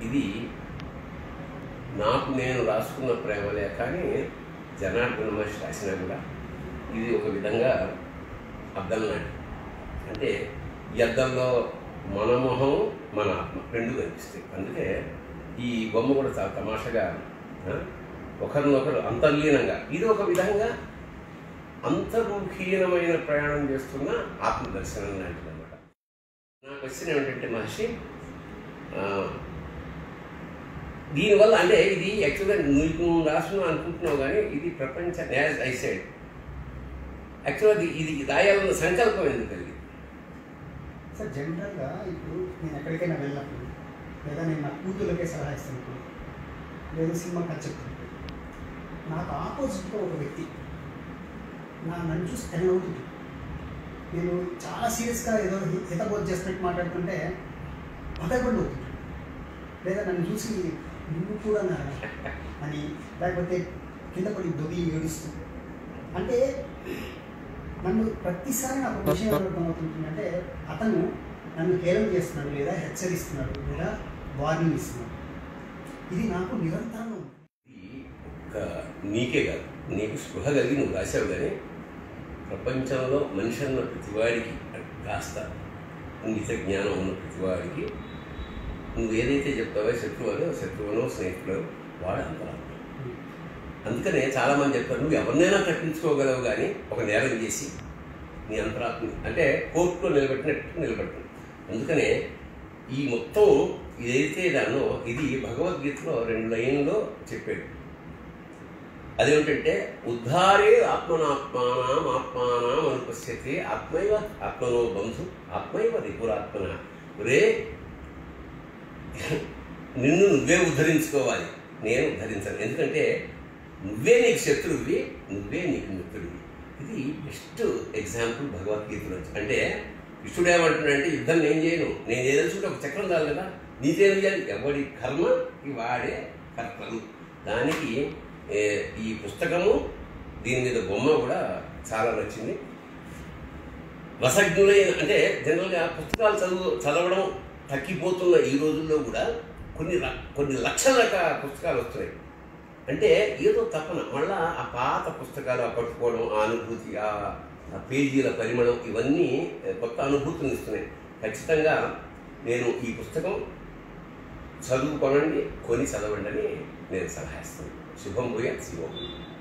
ఇది నాకు నేను రాసుకున్న ప్రేమలే కానీ జనార్దన మహర్షి రాసినా కూడా ఇది ఒక విధంగా అద్దం లాంటి అంటే ఈ అద్దంలో మన మొహం మన ఆత్మ రెండు కనిపిస్తాయి అందుకే ఈ బొమ్మ కూడా చాలా తమాషగా ఆ, ఒకరినొకరు అంతర్లీనంగా ఇది ఒక విధంగా అంతర్ముఖీనమైన ప్రయాణం చేస్తున్న ఆత్మదర్శనం లాంటిది అనమాట నా క్వశ్చన్ ఏమిటంటే మహర్షి ఆ, దీనివల్ల అంటే ఇది యాక్చువల్గా నీకు రాసిన అనుకుంటున్నావు కానీ ఇది ప్రపంచ యాజ్ ఐ సైడ్ యాక్చువల్గా ఇది ఇది రాయాలన్న సంకల్పం ఎందుకు అది సార్ జనరల్గా ఇప్పుడు నేను ఎక్కడికైనా వెళ్ళినప్పుడు లేదా నేను నా కూతుర్లకే సలహా ఇస్తున్నప్పుడు లేదా సినిమా కథ చెప్తున్నప్పుడు నాకు ఆపోజిట్గా ఒక వ్యక్తి నా నన్ను చూసి తెగ నవ్వుతుంది నేను చాలా సీరియస్గా ఏదో హితబోధ చేస్తున్నట్టు మాట్లాడుతుంటే పదకొండు అవుతుంది లేదా నన్ను చూసి నువ్వు కూడా నా అని లేకపోతే కింద పడి దొగి ఏడుస్తూ అంటే నన్ను ప్రతిసారి నాకు ఒక విషయం అర్థమవుతుంది అంటే అతను నన్ను హేళన చేస్తున్నాడు లేదా హెచ్చరిస్తున్నాడు లేదా వార్నింగ్ ఇస్తున్నాడు ఇది నాకు నిరంతరం ఉంది. ఇది ఒక్క నీకే కాదు నీకు స్పృహ కలిగి నువ్వు రాశావు కానీ ప్రపంచంలో మనిషి అన్న ప్రతివాడికి కాస్త ఇంగిత జ్ఞానం ఉన్న ప్రతివాడికి నువ్వు ఏదైతే చెప్తావో శత్రువులో శత్రువునో స్నేహితులు వాడు అంతరాత్మ అందుకనే చాలామంది చెప్తారు నువ్వు ఎవరినైనా కట్టించుకోగలవు కానీ ఒక నేరం చేసి నీ అంతరాత్మ అంటే కోర్టులో నిలబెట్టినట్టు నిలబెట్టిన అందుకనే ఈ మొత్తం ఇదైతే దాన్నో ఇది భగవద్గీతలో రెండు లైన్లో చెప్పాడు అదేమిటంటే ఉద్ధారే ఆత్మనాత్మానం ఆత్మానం అనుపశ్యతే ఆత్మైవ ఆత్మనో బంధు ఆత్మైవ రిపురాత్మన రే నిన్ను నువ్వే ఉద్ధరించుకోవాలి నేను ఉద్ధరించాను ఎందుకంటే నువ్వే నీకు శత్రువువి నువ్వే నీకు మిత్రుడివి ఇది బెస్ట్ ఎగ్జాంపుల్ భగవద్గీతలో అంటే కృష్ణుడు ఏమంటున్నాడంటే యుద్ధం నేను చేయను నేను ఏదలుచుకుంటే ఒక చక్రం చాలు కదా నీకేం చేయాలి ఎవడి కర్మ ఈ వాడే కర్తలు దానికి ఏ, ఈ పుస్తకము దీని మీద బొమ్మ కూడా చాలా నచ్చింది రసజ్ఞులైన అంటే జనరల్గా పుస్తకాలు చదువు చదవడం తగ్గిపోతున్న ఈ రోజుల్లో కూడా కొన్ని ర- కొన్ని లక్షల రకాల పుస్తకాలు వస్తున్నాయి అంటే ఏదో తపన మళ్ళా ఆ పాత పుస్తకాలు ఆ పట్టుకోవడం ఆ అనుభూతి ఆ ఆ పేజీల పరిమళం ఇవన్నీ ఏ, కొత్త అనుభూతిని ఇస్తున్నాయి ఖచ్చితంగా నేను ఈ పుస్తకం చదువుకోనండి కొని చదవండి అని నేను సలహా ఇస్తాను శుభం పోయా శివం